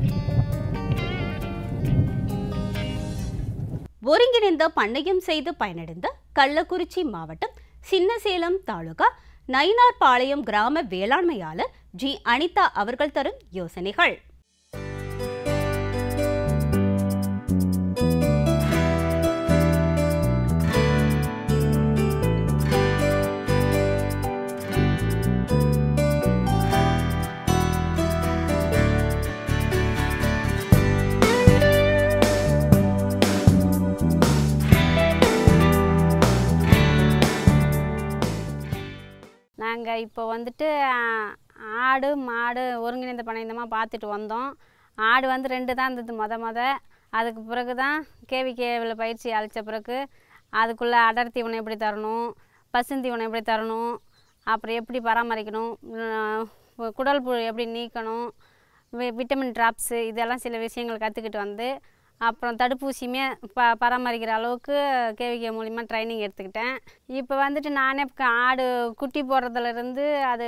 ஒருங்கிணைந்த பண்ணையம் செய்து பயனடைந்த கள்ளக்குறிச்சி மாவட்டம் சின்னசேலம் தாலுகா நயினார்பாளையம் கிராம வேளாண்மையாளர் ஜி அனிதா அவர்கள் தரும் யோசனைகள் நாங்கள் இப்போ வந்துட்டு ஆ, ஆடு மாடு ஒருங்கிணைந்த பணையந்தமாக பார்த்துட்டு வந்தோம் ஆடு வந்து ரெண்டு தான் இருந்தது மொத மொத அதுக்கு பிறகு தான் கேவிகேவில் பயிற்சி அளித்த பிறகு அதுக்குள்ளே அடர் தீவனம் எப்படி தரணும் பசுந்தீவனம் எப்படி தரணும் அப்புறம் எப்படி பராமரிக்கணும் உம், குடல் புழு எப்படி நீக்கணும் வி- விட்டமின் ட்ராப்ஸு இதெல்லாம் சில விஷயங்கள் கற்றுக்கிட்டு வந்து அப்புறம் தடுப்பூசியுமே ப பராமரிக்கிற அளவுக்கு கேவிகே மூலிமா ட்ரைனிங் எடுத்துக்கிட்டேன் இப்போ வந்துட்டு நானே க- ஆடு குட்டி போடுறதுலேருந்து அது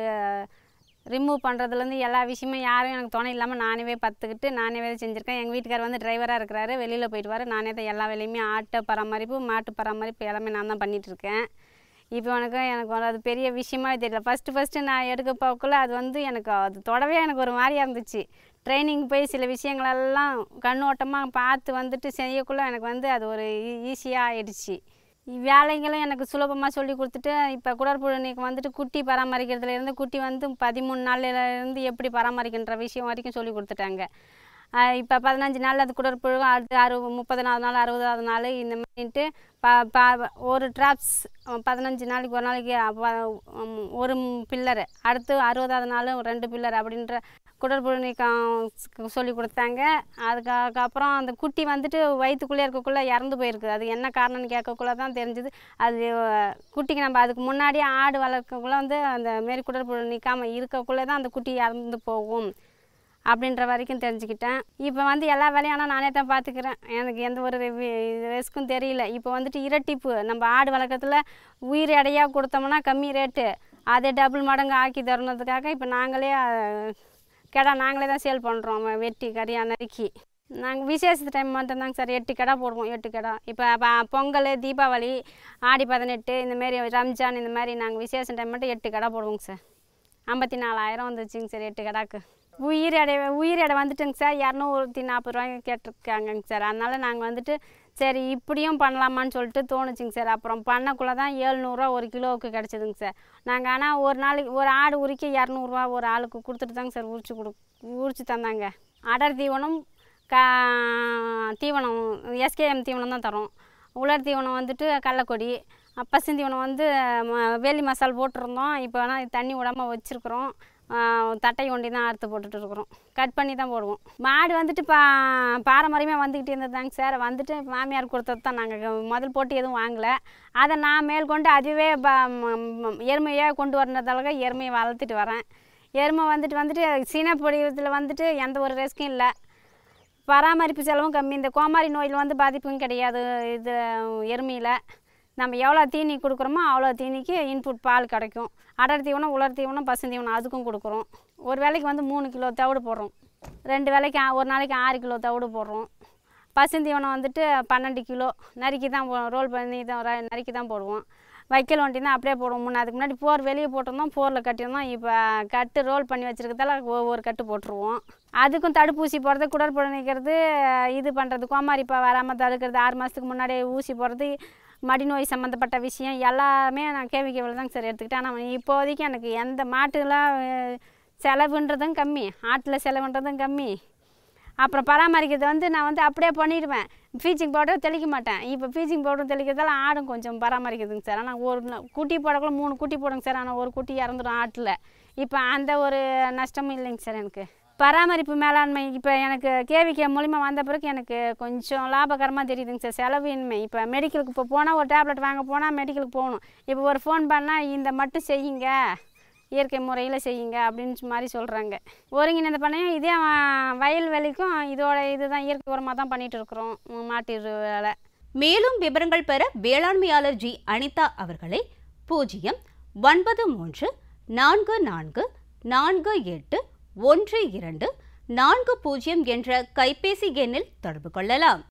ரிமூவ் பண்ணுறதுலேருந்து எல்லா விஷயமும் யாரும் எனக்கு துணை இல்லாமல் நானே பார்த்துக்கிட்டு நானே வேலை செஞ்சுருக்கேன் எங்கள் வீட்டுக்கார் வந்து டிரைவராக இருக்கிறாரு வெளியில் போயிட்டு நானே தான் எல்லா வேலையுமே ஆட்டை பராமரிப்பு மாட்டு பராமரிப்பு எல்லாமே நான் தான் பண்ணிகிட்ருக்கேன் இப்போ எனக்கு எனக்கு ஒரு அது பெரிய விஷயமா தெரியல ஃபஸ்ட்டு ஃபஸ்ட்டு நான் எடுக்க போக்குள்ள அது வந்து எனக்கு அது தொடவே எனக்கு ஒரு மாதிரியா இருந்துச்சு ட்ரைனிங் போய் சில விஷயங்களெல்லாம் கண்ணோட்டமாக பார்த்து வந்துட்டு செய்யக்குள்ள எனக்கு வந்து அது ஒரு ஈஸியாக ஆயிடுச்சு வேலைங்களும் எனக்கு சுலபமாக சொல்லி கொடுத்துட்டு இப்போ குடற்புழு நீக்கம் வந்துட்டு குட்டி பராமரிக்கிறதுல இருந்து குட்டி வந்து பதிமூணு நாள்ல இருந்து எப்படி பராமரிக்கின்ற விஷயம் வரைக்கும் சொல்லி கொடுத்துட்டாங்க இப்போ பதினஞ்சு நாள் அது குடற்புழு அடுத்து அறுபது முப்பதுனாவது நாள் அறுபதாவது நாள் இந்த மாதிரின்ட்டு ப ப ஒரு ட்ராப்ஸ் பதினஞ்சு நாளைக்கு ஒரு நாளைக்கு அப்ப, உம், ஒரு பில்லரு அடுத்து அறுபதாவது நாள் ரெண்டு பில்லர் அப்படின்ற குடற்புழு நீக்கம் சொல்லி கொடுத்தாங்க அதுக்கு அப்புறம் அந்த குட்டி வந்துட்டு வயிற்றுக்குள்ளே இருக்கக்குள்ளே இறந்து போயிருக்கு அது என்ன காரணம்னு கேட்கக்குள்ள தான் தெரிஞ்சுது அது அஹ், குட்டிக்கு நம்ம அதுக்கு முன்னாடியே ஆடு வளர்க்கக்குள்ளே வந்து அந்த மாரி குடற்புழு நீக்காமல் இருக்கக்குள்ளே தான் அந்த குட்டி இறந்து போகும் அப்படின்ற வரைக்கும் தெரிஞ்சுக்கிட்டேன் இப்போ வந்து எல்லா வேலையும் ஆனால் நானே தான் பார்த்துக்கிறேன் எனக்கு எந்த ஒரு ரிஸ்க்கும் தெரியல இப்போ வந்துட்டு இரட்டிப்பு நம்ம ஆடு வளர்க்கறதுல உயிர் எடையாக கொடுத்தோம்னா கம்மி ரேட்டு அதே டபுள் மடங்கு ஆக்கி தரணுன்றதுக்காக இப்போ நாங்களே அஹ், கிடா நாங்களே தான் சேல் பண்ணுறோம் வெட்டி கறியாக நறுக்கி நாங்கள் விசேஷ டைம் மட்டும்தாங்க சார் எட்டு கிடா போடுவோம் எட்டு கிடா இப்போ ப- பொங்கல் தீபாவளி ஆடி பதினெட்டு இந்தமாரி ரம்ஜான் இந்த மாதிரி நாங்கள் விசேஷ டைம் மட்டும் எட்டு கிடா போடுவோங்க சார் ஐம்பத்தி நாலாயிரம் வந்துச்சுங்க சார் எட்டு கடாக்கு உயிர் எடை உயிர் எடை வந்துட்டுங்க சார் இரநூத்தி நாற்பது ரூபாய்க்கு கேட்டிருக்காங்கங்க சார் அதனால் நாங்கள் வந்துட்டு சரி இப்படியும் பண்ணலாமான்னு சொல்லிட்டு தோணுச்சுங்க சார் அப்புறம் பண்ணக்குள்ளே தான் ஏழ்நூறுவா ஒரு கிலோவுக்கு கிடச்சிதுங்க சார் நாங்கள் ஆனால் ஒரு நாளைக்கு ஒரு ஆடு உரிக்க இரநூறுவா ஒரு ஆளுக்கு கொடுத்துட்டு தாங்க சார் உரிச்சு கொடு உரிச்சு தந்தாங்க அடர் தீவனம் கா தீவனம் எஸ்கேஎம் தீவனம் தான் தரோம் உலர் தீவனம் வந்துட்டு கடலக்கொடி பசுந்தீவனம் வந்து ம- வேலி மசால் போட்டிருந்தோம் இப்போ ஆனால் தண்ணி விடாமல் வச்சுருக்குறோம் தட்டை ஒண்டி தான் அறுத்து போட்டுட்டு இருக்கிறோம் கட் பண்ணி தான் போடுவோம் மாடு வந்துட்டு பா பாரம்பரியமாக வந்துக்கிட்டு இருந்ததாங்க சார் வந்துட்டு மாமியார் கொடுத்தது தான் நாங்கள் முதல் போட்டு எதுவும் வாங்கலை அதை நான் மேற்கொண்டு அதுவே ப ம- ம- எருமையாக கொண்டு வரதுக்காக எருமையை வளர்த்துட்டு வரேன் எருமை வந்துட்டு வந்துட்டு சீன பொடியத்தில் வந்துட்டு எந்த ஒரு ரிஸ்க்கும் இல்லை பராமரிப்பு செலவும் கம்மி இந்த கோமாரி நோயில் வந்து பாதிப்பும் கிடையாது இது எருமையில் நம்ம எவ்வளோ தீனி கொடுக்குறோமோ அவ்வளோ தீனிக்கு இன்புட் பால் கிடைக்கும் அடர் தீவனம் உலர் தீவனம் பசு தீவனம் அதுக்கும் கொடுக்குறோம் ஒரு வேளைக்கு வந்து மூணு கிலோ தவிடு போடுறோம் ரெண்டு வேளைக்கு ஆ- ஒரு நாளைக்கு ஆறு கிலோ தவிடு போடுறோம் பசுந்தீவனம் வந்துட்டு பன்னெண்டு கிலோ நறுக்கி தான் போ ரோல் பண்ணி தான் ர- நறுக்கி தான் போடுவோம் வைக்கல் வண்டி தான் அப்படியே போடுவோம் முன்ன அதுக்கு முன்னாடி போர் வெளியே போட்டிருந்தோம் போரில் கட்டியிருந்தோம் இப்போ கட்டு ரோல் பண்ணி வச்சிருக்கதால ஒவ்வொரு கட்டு போட்டுருவோம் அதுக்கும் தடுப்பூசி போடுறது குடற்புழு நீக்கிறது இது பண்ணுறது கோமாரிப்பா வராமல் தடுக்கிறது ஆறு மாதத்துக்கு முன்னாடியே ஊசி போடுறது மடிநோய் சம்மந்தப்பட்ட விஷயம் எல்லாமே நான் கேவிக்கேவில் தாங்க சார் எடுத்துக்கிட்டேன் ஆனால் இப்போதைக்கு எனக்கு எந்த மாட்டுலாம் அஹ், செலவுன்றதும் கம்மி ஆட்டில் செலவுன்றதும் கம்மி அப்புறம் பராமரிக்கிறது வந்து நான் வந்து அப்படியே பண்ணிடுவேன் ஃபீச்சிங் பவுடர் தெளிக்க மாட்டேன் இப்போ ஃபீச்சிங் பவுடர் தெளிக்கிறதால ஆடும் கொஞ்சம் பராமரிக்குதுங்க சார் ஆனால் ஒரு ந- குட்டி போடக்குள்ள மூணு குட்டி போடுங்க சார் ஆனால் ஒரு குட்டி இறந்துடும் ஆட்டில் இப்போ அந்த ஒரு நஷ்டமும் இல்லைங்க சார் எனக்கு பராமரிப்பு மேலாண்மை இப்போ எனக்கு கேவிகே மூலிமா வந்த பிறகு எனக்கு கொஞ்சம் லாபகரமாக தெரியுதுங்க சார் செலவின்மை இப்போ மெடிக்கலுக்கு இப்போ போனால் ஒரு டேப்லெட் வாங்க போனால் மெடிக்கலுக்கு போகணும் இப்போ ஒரு ஃபோன் பண்ணால் இந்த மட்டும் செய்யுங்க இயற்கை முறையில் செய்யுங்க அப்படின்னு மாதிரி சொல்கிறாங்க ஒருங்கிணைந்த பண்ணையம் இதே வ- வயல்வெளிக்கும் இதோட இதுதான் இயற்கை உரமாக தான் பண்ணிகிட்டு இருக்கிறோம் உம், மாட்டு எரு வேலை மேலும் விவரங்கள் பெற வேளாண்மையாளர் ஜி அனிதா அவர்களை பூஜ்ஜியம் ஒன்பது மூன்று நான்கு நான்கு நான்கு எட்டு ஒன்று இரண்டு நான்கு பூஜ்ஜியம் என்ற கைபேசி எண்ணில் தொடர்பு கொள்ளலாம்